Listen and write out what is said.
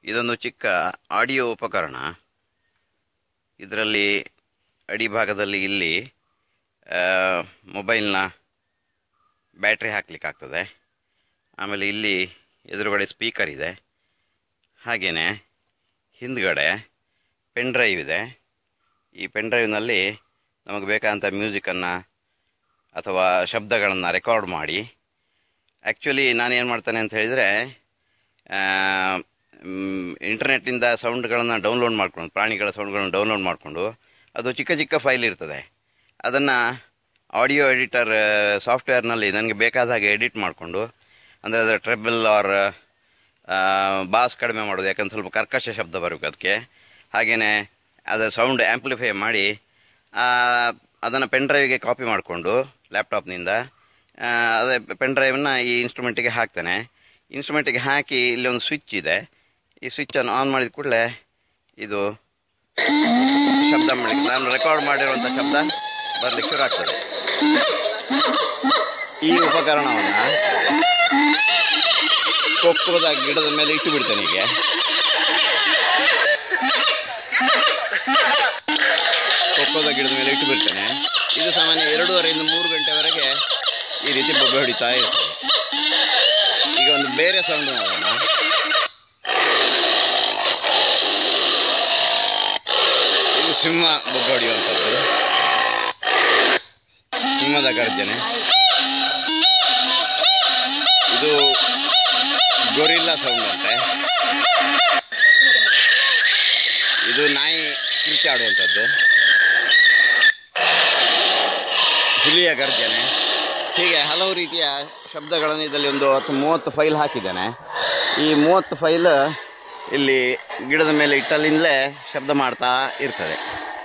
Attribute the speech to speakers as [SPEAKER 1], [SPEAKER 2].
[SPEAKER 1] ಇದೊಂದು ಚಿಕ್ಕ ಆಡಿಯೋ ಉಪಕರಣ ಇದರಲ್ಲಿ ಅಡಿಭಾಗದಲ್ಲಿ ಇಲ್ಲಿ ಆ, ಮೊಬೈಲ್ನ ಬ್ಯಾಟ್ರಿ ಹಾಕಲಿಕ್ಕಾಗ್ತದೆ ಆಮೇಲೆ ಇಲ್ಲಿ ಎದುರುಗಡೆ ಸ್ಪೀಕರ್ ಇದೆ ಹಾಗೆಯೇ ಹಿಂದ್ಗಡೆ ಪೆನ್ ಡ್ರೈವ್ ಇದೆ ಈ ಪೆನ್ ಡ್ರೈವ್ನಲ್ಲಿ ನಮಗೆ ಬೇಕಾದಂಥ ಮ್ಯೂಸಿಕನ್ನು ಅಥವಾ ಶಬ್ದಗಳನ್ನು ರೆಕಾರ್ಡ್ ಮಾಡಿ ಆ್ಯಕ್ಚುಲಿ ನಾನೇನು ಮಾಡ್ತೇನೆ ಅಂತ ಹೇಳಿದರೆ ಇಂಟರ್ನೆಟ್ಟಿಂದ ಸೌಂಡ್ಗಳನ್ನು ಡೌನ್ಲೋಡ್ ಮಾಡ್ಕೊಂಡು ಪ್ರಾಣಿಗಳ ಸೌಂಡ್ಗಳನ್ನು ಡೌನ್ಲೋಡ್ ಮಾಡಿಕೊಂಡು ಅದು ಚಿಕ್ಕ ಚಿಕ್ಕ ಫೈಲ್ ಇರ್ತದೆ ಅದನ್ನು ಆಡಿಯೋ ಎಡಿಟರ್ ಸಾಫ್ಟ್ವೇರ್ನಲ್ಲಿ ನನಗೆ ಬೇಕಾದ ಹಾಗೆ ಎಡಿಟ್ ಮಾಡಿಕೊಂಡು ಅಂದರೆ ಅದರ ಟ್ರೆಬಲ್ ಆರ್ ಬಾಸ್ ಕಡಿಮೆ ಮಾಡೋದು ಯಾಕಂದ್ರೆ ಸ್ವಲ್ಪ ಕರ್ಕಶ ಶಬ್ದ ಬರಬೇಕು ಅದಕ್ಕೆ ಹಾಗೆಯೇ ಅದರ ಸೌಂಡ್ ಆ್ಯಂಪ್ಲಿಫೈ ಮಾಡಿ ಅದನ್ನು ಪೆನ್ ಡ್ರೈವ್ಗೆ ಕಾಪಿ ಮಾಡಿಕೊಂಡು ಲ್ಯಾಪ್ಟಾಪ್ನಿಂದ ಆ, ಅದೇ ಪೆನ್ ಡ್ರೈವನ್ನ ಈ ಇನ್ಸ್ಟ್ರೂಮೆಂಟಿಗೆ ಹಾಕ್ತೇನೆ ಇನ್ಸ್ಟ್ರೂಮೆಂಟಿಗೆ ಹಾಕಿ ಇಲ್ಲಿ ಒಂದು ಸ್ವಿಚ್ ಇದೆ ಈ ಸ್ವಿಚ್ಚನ್ನು ಆನ್ ಮಾಡಿದ ಕೂಡಲೇ ಇದು ಶಬ್ದ ಮಾಡಲಿಕ್ಕೆ ನಾನು ರೆಕಾರ್ಡ್ ಮಾಡಿರುವಂಥ ಶಬ್ದ ಬರಲಿಕ್ಕೆ ಶುರು ಆಗ್ತದೆ ಈ ಉಪಕರಣವನ್ನು ಕೊಕ್ಕದ ಗಿಡದ ಮೇಲೆ ಇಟ್ಟು ಬಿಡ್ತೇನೆ ಹೀಗೆ ಕೊಕ್ಕದ ಗಿಡದ ಮೇಲೆ ಇಟ್ಟು ಬಿಡ್ತೇನೆ ಇದು ಸಾಮಾನ್ಯ ಎರಡೂವರೆಯಿಂದ ಮೂರು ಗಂಟೆವರೆಗೆ ಈ ರೀತಿ ಬೊಬ್ಬೆ ಹೊಡಿತಾ ಇರ್ತದೆ ಈಗ ಒಂದು ಬೇರೆ ಸೌಂಡ್ ನೋಡೋಣ ಇದು ಸಿಂಹ ಬೊಬ್ಬೆ ಹೊಡೆಯುವಂಥದ್ದು ಸಿಂಹದ ಗರ್ಜನೆ ಇದು ಗೊರಿಲ್ಲಾ ಸೌಂಡ್ ಅಂತೆ ಇದು ನಾಯಿ ಕಿರ್ಚಾಡುವಂಥದ್ದು ಹುಲಿಯ ಗರ್ಜನೆ ಹೀಗೆ ಹಲವು ರೀತಿಯ ಶಬ್ದಗಳನ್ನು ಇದರಲ್ಲಿ ಒಂದು ಹತ್ತು ಮೂವತ್ತು ಫೈಲ್ ಹಾಕಿದ್ದೇನೆ ಈ ಮೂವತ್ತು ಫೈಲ್ ಇಲ್ಲಿ ಗಿಡದ ಮೇಲೆ ಇಟ್ಟಲ್ಲಿಂದಲೇ ಶಬ್ದ ಮಾಡ್ತಾ ಇರ್ತದೆ